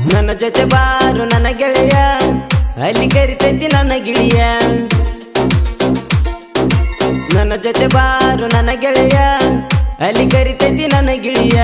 ನನ್ನ ಜೊತೆ ಬಾರು ನನ್ನ ಗೆಳೆಯ ಅಲ್ಲಿ ಕರಿತೈತಿ ನನ್ನ ಗಿಳಿಯ ನನ್ನ ಜೊತೆ ಬಾರು ನನ್ನ ಗೆಳೆಯ ಅಲ್ಲಿ ಕರಿತೈತಿ ನನ್ನ ಗಿಳಿಯ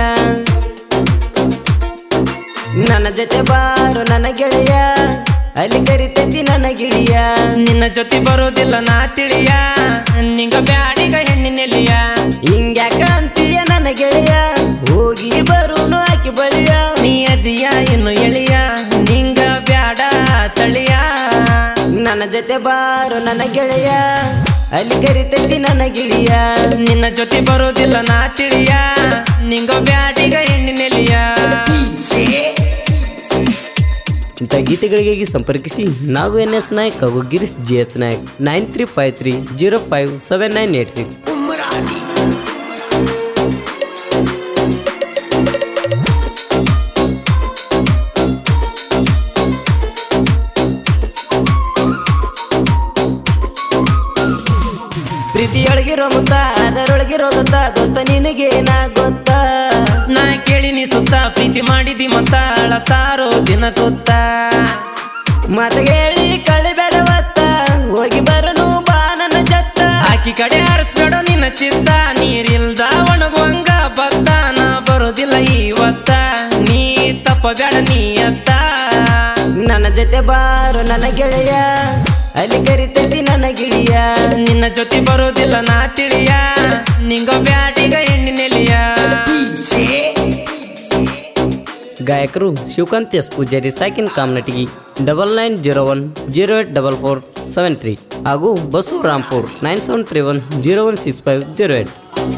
ನನ್ನ ಜೊತೆ ಬಾರು ನನ್ನ ಗೆಳೆಯ ಅಲ್ಲಿ ಕರಿತೈತಿ ನನ್ನ ಗಿಳಿಯ ನಿನ್ನ ಜೊತೆ ಬರೋದಿಲ್ಲ ನಾ ತಿಳಿಯ ನಿಂಗ ಬ್ಯಾಡಿಗ ಹೆಣ್ಣಿನೆಲಿಯ ಹಿಂಗ್ಯಾಕ ಅಂತೀಯ ನನ್ನ ಗೆಳೆಯ ಹೋಗಿ ಬರುನು ಆಕಿ ಬಳಿಯ ನೀ ಅದಿಯ ಇನ್ನು ಎಳಿಯ ನಿಂಗ ಬ್ಯಾಡ ತಳಿಯ ನನ್ನ ಜೊತೆ ಬಾರು ನನ್ನ ಗೆಳೆಯ ಅಲ್ಲಿ ಕರಿತೈತಿ ನನ್ನ ಗಿಳಿಯ ನಿನ್ನ ಜೊತೆ ಬರೋದಿಲ್ಲ ನಾ ತಿಳಿಯ ನಿಂಗ ಬ್ಯಾಡಿಗ ಹೆಣ್ಣಿನೆಲಿಯ ಇಂಥ ಗೀತೆಗಳಿಗಾಗಿ ಸಂಪರ್ಕಿಸಿ ನಾವು ಎನ್ ಎಸ್ ನಾಯಕ್ ಹಾಗೂ Girish G H Nayak nine three five three zero five seven nine eight six ಪ್ರೀತಿಯೊಳಗಿರೋ ಮುತ್ತ ಅದರೊಳಗಿರೋ ಗೊತ್ತ ದೋಸ್ತ ನಿನಗೇನ ಗೊತ್ತ ನಾ ಕೇಳಿನಿ ಸುತ್ತ ಪ್ರೀತಿ ಮಾಡಿದಿ ಮತ್ತ ಅಳತಾರೋ ದಿನ ಕೂತ ಮತ ಹೇಳಿ ಕಳಿಬೇಡವತ್ತ ಹೋಗಿ ಬರನು ಬಾ ನನ್ನ ಜತ್ತ ಆಕಿ ಕಡೆ ಹಾರಿಸ್ಬೇಡ ನಿನ್ನ ಚಿತ್ತ ನೀರಿಲ್ದ ಒಣಗುವಂಗ ಬತ್ತ ನಾ ಬರೋದಿಲ್ಲ ಇವತ್ತ ನೀ ತಪ್ಪ ಬೇಡ ನೀ ಅತ್ತ ನನ್ನ ಜೊತೆ ಬಾರು ನನ್ನ ಗೆಳೆಯ ಅಲ್ಲಿ ಕರಿತೈತಿ ನನ್ನ ಗಿಳಿಯ ನಿನ್ನ ಜೊತೆ ಬರೋದಿಲ್ಲ ನಾ ತಿಳಿಯ ನಿಂಗ ಬ್ಯಾಟಿಗ ಹೆಣ್ಣಿನೆಲಿಯ ಗಾಯಕರು ಶಿವಕಾಂತ್ ಎಸ್ ಪೂಜಾರಿ ಸಾಕಿನ್ Kamanatigi double nine zero one zero eight double four seven three ಹಾಗೂ Basu Rampur nine seven three one zero one six five zero eight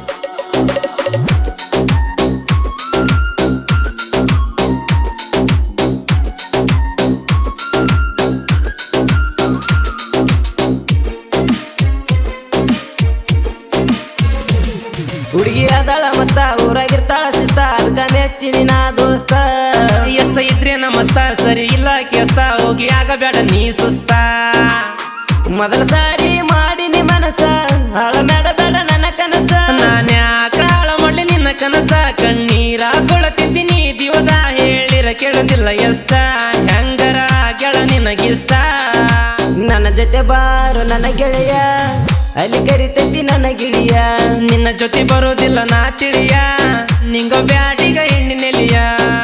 ಹುಡುಗಿ ಅದಾಳ ಮಸ್ತ ಊರಾಗಿರ್ತಾಳ ಶಿಸ್ತ ಅದಕ್ಕ ಮೆಚ್ಚಿನಿ ನಾ ದೋಸ್ತ ಎಷ್ಟ ಇದ್ರೆ ನಮಸ್ತ ಸರಿ ಇಲ್ಲ ಕೆಸ್ತ ಹೋಗಿ ಆಗಬೇಡ ನೀ ಸುಸ್ತ ಮೊದಲ ಸಾರಿ ಮಾಡಿನಿ ಮನಸ ಹಾಳ ಬೇಡ ಬೇಡ ನನ್ನ ಕನಸ ನಾನ್ಯಾಕ ಹಾಳ ಮಾಡ್ಲಿ ನಿನ್ನ ಕನಸ ಕಣ್ಣೀರ ಕೊಳತಿದ್ದೀನಿ ದಿವಸ ಹೇಳಿರ ಕೇಳೋದಿಲ್ಲ ಎಷ್ಟ ಹೆಂಗರ ಗೆಳ ನಿನಗಿಷ್ಟ ನನ್ನ ಜೊತೆ ಬಾರು ನನ್ನ ಗೆಳೆಯ ಅಲ್ಲಿ ಕರಿತೈತಿ ನನ್ನ ಗಿಳಿಯ ನಿನ್ನ ಜೊತೆ ಬರೋದಿಲ್ಲ ನಾ ತಿಳಿಯ ನಿಂಗ ಬ್ಯಾಟಿಗ ಹೆಣ್ಣಿನೆಲಿಯ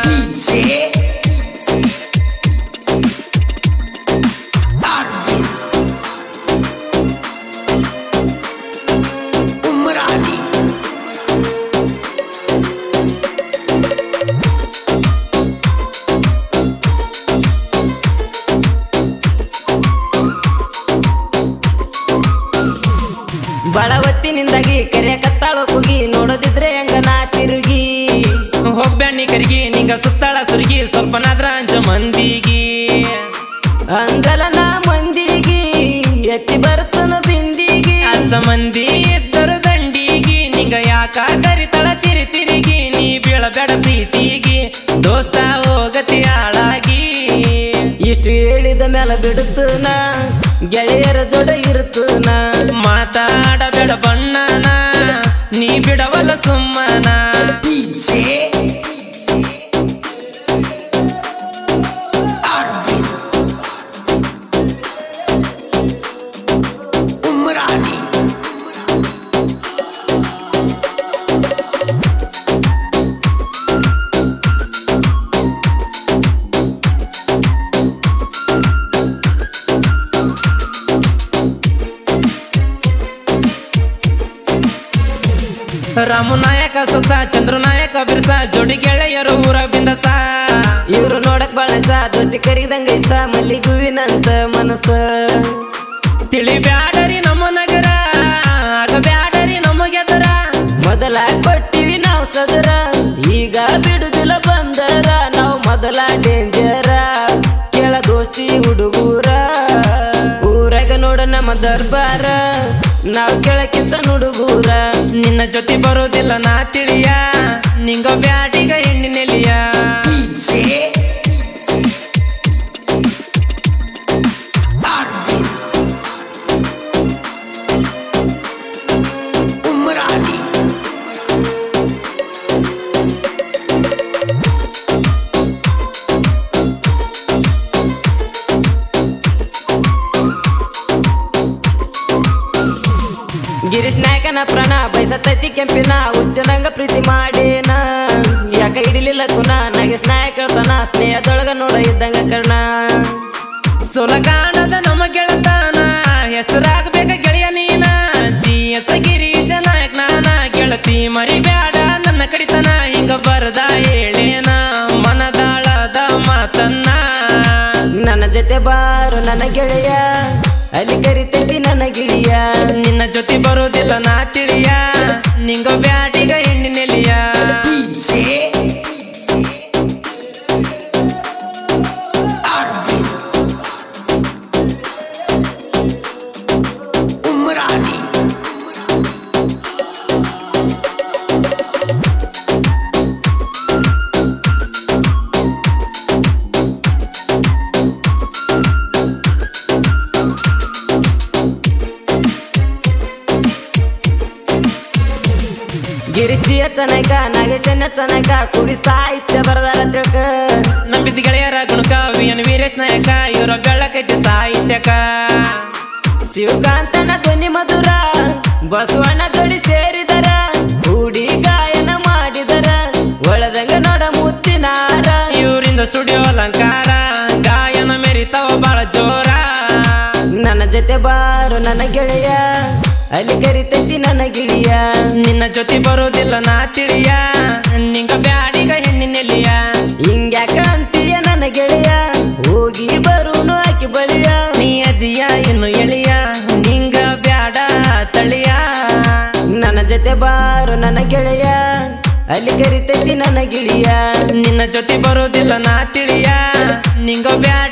ಬಳವತ್ತಿನಿಂದಾಗಿ ಕರೆಯ ಕತ್ತಾಳೋ ಕುಗಿ ನೋಡೋದಿದ್ರೆ ಹೆಂಗ ನಾ ತಿರುಗಿ ಹೋಗ್ಬ್ಯಾನಿ ಕರಿಗಿ ನಿಂಗ ಸುತ್ತಾಳ ಸುರುಗಿ ಸ್ವಲ್ಪನಾದ್ರ ಅಂಜ ಮಂದಿಗಿ ಅಂಜಲ ನಾ ಮಂದಿಗಿ ಎತ್ತಿ ಬರ್ತನ ಬಿಂದಿಗಿ ಅಷ್ಟ ಮಂದಿ ಇದ್ದರು ದಂಡಿಗಿ ನಿಂಗ ಯಾಕ ಕರಿತಳ ತಿರಿ ತಿರುಗಿ ನೀ ಬೀಳಬೇಡ ಪ್ರೀತಿಗಿ ದೋಸ್ತ ಹೋಗತಿ ಹಾಳಾಗಿ ಇಷ್ಟು ಹೇಳಿದ ಮೇಲೆ ಬಿಡುತ್ತನ ಗೆಳೆಯರ ಜೋಡ ಇರುತ್ತನ ಮಾತಾಡಬೇಡ ಬಣ್ಣನ ನೀ ಬಿಡವಲ್ಲ ಸುಮ್ಮನ ರಾಮು ನಾಯಕ ಸೊಸ ಚಂದ್ರು ನಾಯಕ ಬಿರ್ಸ ಜೋಡಿ ಗೆಳೆಯರು ಊರ ಬಿಂದಸ ಇವ್ರು ನೋಡಕ್ ಬಳಸ ದೋಸ್ತಿ ಕರಿದಂಗೈಸ ಮಲ್ಲಿಗುವಿನಂತ ಮನಸ್ಸ ತಿಳಿ ಬ್ಯಾಡರಿ ನಮ್ಮ ನಗರ ಆಗ ಬ್ಯಾಡರಿ ನಮ್ಮ ಗೆದರ ಮೊದಲ ಕೊಟ್ಟಿವಿ ನಾವು ಸದರ ಈಗ ಬಿಡುದಿಲ್ಲ ಬಂದರ ನಾವು ಮೊದಲ ಡೇಂಜರ ಕೆಳ ದೋಸ್ತಿ ಹುಡುಗೂರ ಊರಾಗ ನೋಡ ನಮ್ಮ ದರ್ಬಾರ ನಾವು ಕೆಳಕಿಂತ ಹುಡುಗೂರ ನಿನ್ನ ಜೊತೆ ಬರೋದಿಲ್ಲ ನಾ ತಿಳಿಯ ನಿಂಗ ಬ್ಯಾಟಿಗ ಹೆಣ್ಣಿನೆಲಿಯ ಆಗ್ಯಾನ ಪ್ರಾಣ ಬಯಸತೈತಿ ಕೆಂಪಿನ ಉಚ್ಚನಂಗ ಪ್ರೀತಿ ಮಾಡೇನ ಯಾಕ ಹಿಡಿಲಿಲ್ಲ ಕುನ ನಗೆ ಸ್ನಾಯ ಕೇಳ್ತಾನ ಸ್ನೇಹದೊಳಗ ನೋಡ ಇದ್ದಂಗ ಕರ್ಣ ಸುಲಗಾಣದ ನಮ್ಮ ಗೆಳತಾನ ಹೆಸರಾಗಬೇಕ ಗೆಳೆಯ ನೀನ ಜಿ ಎಸ್ ಗಿರೀಶ ನಾಯಕ್ ನಾನ ಗೆಳತಿ ಮರಿಬ್ಯಾಡ ನನ್ನ ಕಡಿತನ ಹಿಂಗ ಬರದ ಹೇಳೇನ ಮನದಾಳದ ಮಾತನ್ನ ನನ್ನ ಜೊತೆ ಬಾರು ನನ್ನ ಗೆಳೆಯ ಅಲ್ಲಿ ಕರಿತೈತಿ ನನ್ನ ಗಿಳಿಯ ನಿನ್ನ ಜೊತೆ ಬರೋದಿಲ್ಲ ನಾ ತಿಳಿಯ ನಿಂಗ ಬ್ಯಾಟಿಗ ಹೆಣ್ಣಿನೆಲಿಯ उमरानी ಗಿರಿಶ್ಚಿಯ ಚನಕ ನಾಗೇಶನ ಚನಕ ಕುಡಿ ಸಾಹಿತ್ಯ ಬರದಾರ ತಿಳ್ಕ ನಂಬಿದ ಗೆಳೆಯರ ಗುಣಕ ವಿ ಎನ್ ವೀರೇಶ್ ನಾಯಕ ಇವರ ಬೆಳ್ಳಕೈತಿ ಸಾಹಿತ್ಯಕ ಶಿವಕಾಂತನ ಧ್ವನಿ ಮಧುರ ಬಸವಣ್ಣ ಜೋಡಿ ಸೇರಿದರ ಕೂಡಿ ಗಾಯನ ಮಾಡಿದರ ಒಳದಂಗ ನೋಡ ಮುತ್ತಿನಾರ ಇವರಿಂದ ಸ್ಟುಡಿಯೋ ಅಲಂಕಾರ ಗಾಯನ ಮೆರಿತಾವ ಬಾಳ ಜೋರ ನನ್ನ ಜೊತೆ ಬಾರು ನನ್ನ ಗೆಳೆಯ ಅಲ್ಲಿ ಕರಿತೈತಿ ನನ್ನ ಗಿಳಿಯ ನಿನ್ನ ಜೊತೆ ಬರೋದಿಲ್ಲ ನಾ ತಿಳಿಯ ನಿಂಗ ಬ್ಯಾಡಿಗ ಹೆಣ್ಣಿನೆಲಿಯ ಹಿಂಗ್ಯಾಕ ಅಂತೀಯ ನನ್ನ ಗೆಳೆಯ ಹೋಗಿ ಬರುನು ಆಕಿ ಬಳಿಯ ನೀ ಅದಿಯ ಇನ್ನು ಎಳಿಯ ನಿಂಗ ಬ್ಯಾಡ ತಳಿಯ ನನ್ನ ಜೊತೆ ಬಾರು ನನ್ನ ಗೆಳೆಯ ಅಲ್ಲಿ ಕರಿತೈತಿ ನನ್ನ ಗಿಳಿಯ ನಿನ್ನ ಜೊತೆ ಬರೋದಿಲ್ಲ ನಾ ತಿಳಿಯ ನಿಂಗ ಬ್ಯಾಡ